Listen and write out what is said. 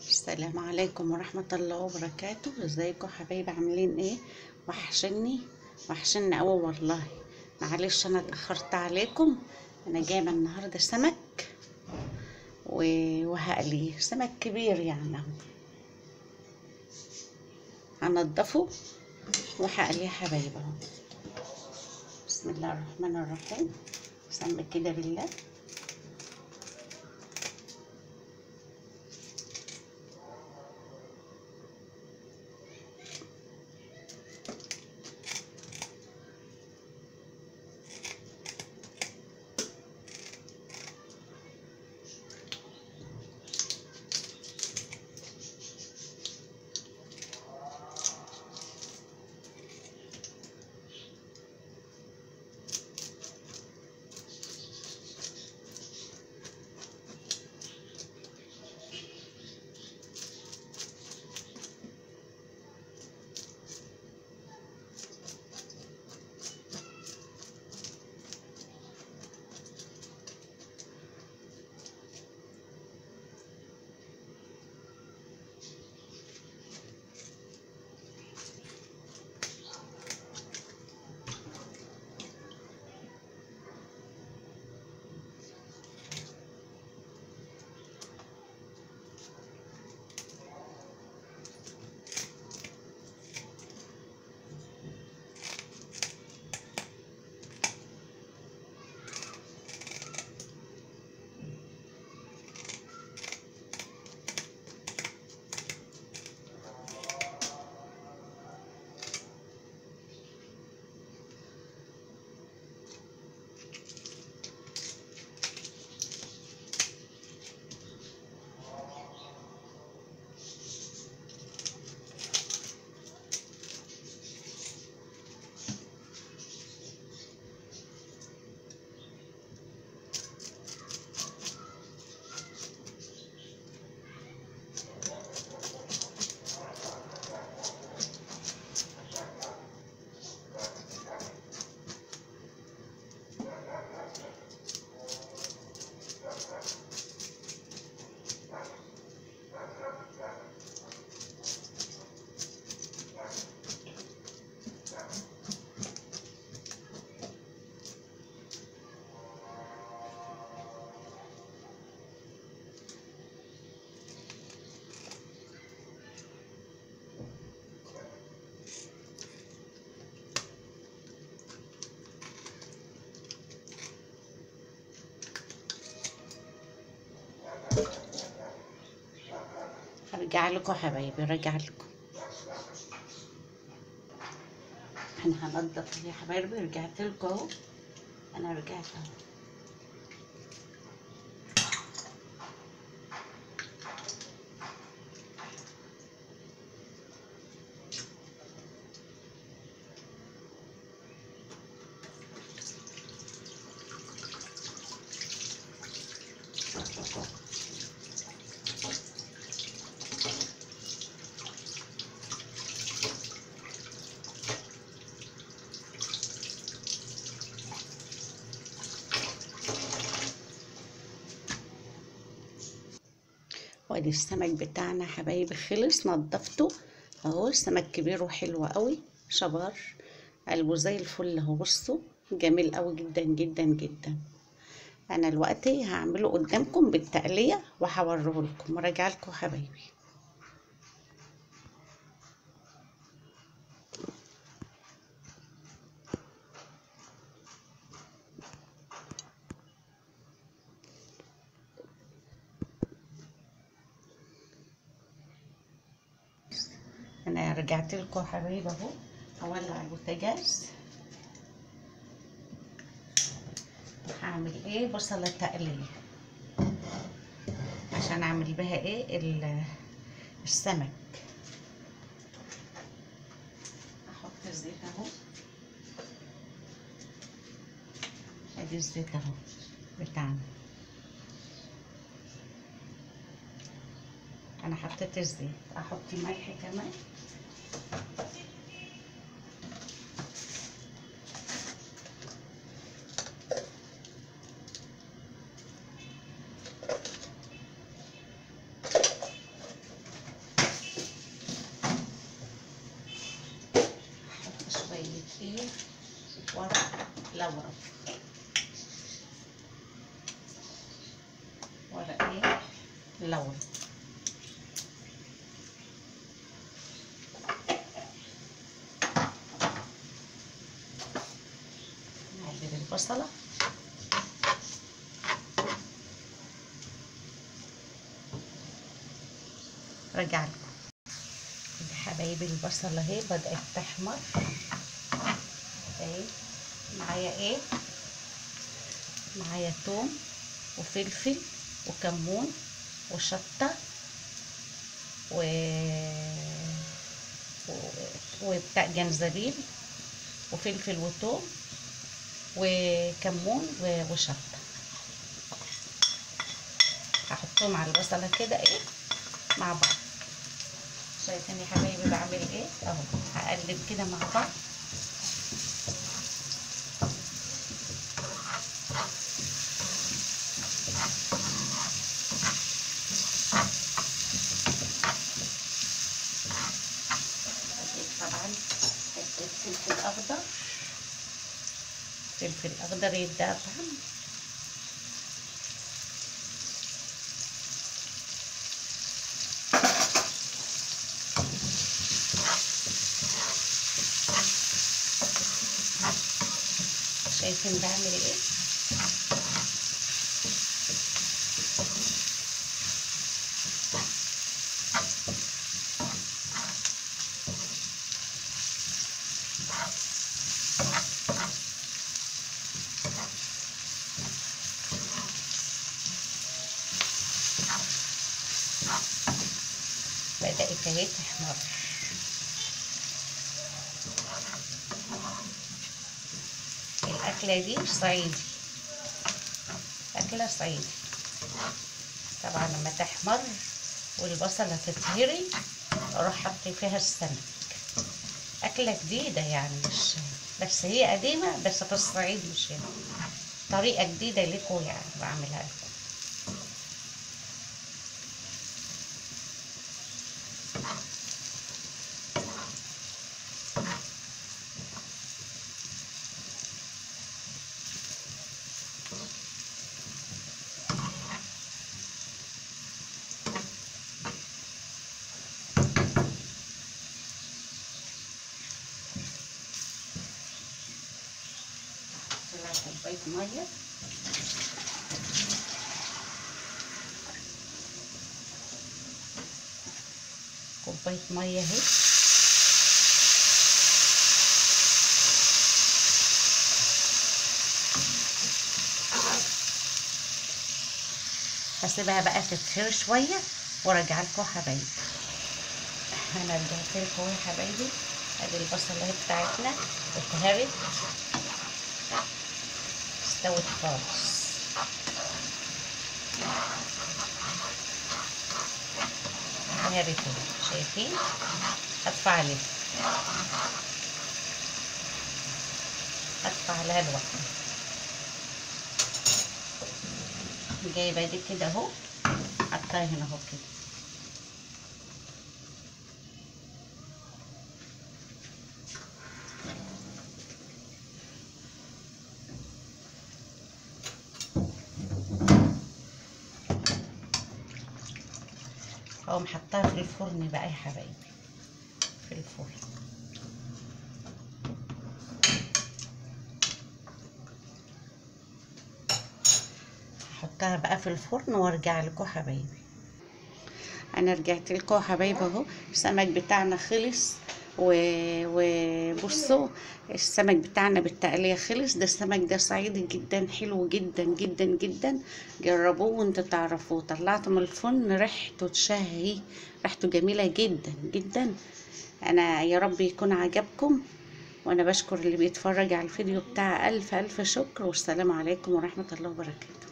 السلام عليكم ورحمة الله وبركاته ازيكم حبايبي عاملين ايه وحشني وحشني اوي والله معلش انا اتأخرت عليكم انا جايبة النهاردة سمك و- وهقليه سمك كبير يعني اهو هنضفه وهقليه حبايبي اهو بسم الله الرحمن الرحيم سمك كده بالله هرجع لكم حبايبي رجع لكم انا هنضف يا حبايبي رجعت لكم اهو انا رجعت اهو وادي السمك بتاعنا حبايبي خلص نضفته اهو السمك كبير وحلو قوي شبار قلبه زي الفل اهو بصوا جميل قوي جدا جدا جدا انا دلوقتي هعمله قدامكم بالتقليه وهوريه لكم وراجع لكم حبايبي انا رجعت لكم حبايبي اهو هولع البوتاجاز هعمل ايه بصله تقليه عشان اعمل بها ايه ال- السمك احط الزيت اهو ادي الزيت اهو بتاعنا انا حطيت الزيت احط ملح كمان لورا ولا ايه لورا نقلب البصلة رجع لكم يا حبايبي البصلة اهي بدأت تحمر اهي معايا ايه معايا توم وفلفل وكمون وشطة و... و... وبتاع جنزبيل وفلفل وتوم وكمون و... وشطة هحطهم على البصلة كده ايه مع بعض شايفين يا حبايبي بعمل ايه اهو هقلب كده مع بعض طبعا حطيت فلفل اخضر فلفل اخضر يديها طعم شايفين بعمل ايه بدأت اهي تحمر الأكلة دي صعيدي أكلة صعيدي طبعا لما تحمر والبصلة تتهري أروح حطي فيها السمك أكلة جديدة يعني مش بس هي قديمة بس في الصعيد مش هنا طريقة جديدة لكم يعني بعملها لكم طلع كوباية مية كوباية مية اهي هسيبها بقى تتخير شوية وارجع لكم حبايبي انا رجعت لكم يا حبايبي ادي البصلة اهي بتاعتنا اتهرت استوت خالص اتهرت اهي شايفين هدفع عليها هدفع عليها لوحدها جايبه دي كده اهو حطاها هنا اهو كده اقوم حطاها في الفرن بقى يا حبايبي في الفرن هحطها بقى في الفرن وارجع لكم حبايبي انا رجعت لكم يا حبايبي اهو السمك بتاعنا خلص و... وبصوا السمك بتاعنا بالتقلية خلص ده السمك ده صعيدي جدا حلو جدا جدا جدا جربوه وانتوا تعرفوه طلعته من الفرن ريحته تشهي ريحته جميلة جدا جدا انا يا رب يكون عجبكم وانا بشكر اللي بيتفرج على الفيديو بتاع الف الف شكر والسلام عليكم ورحمة الله وبركاته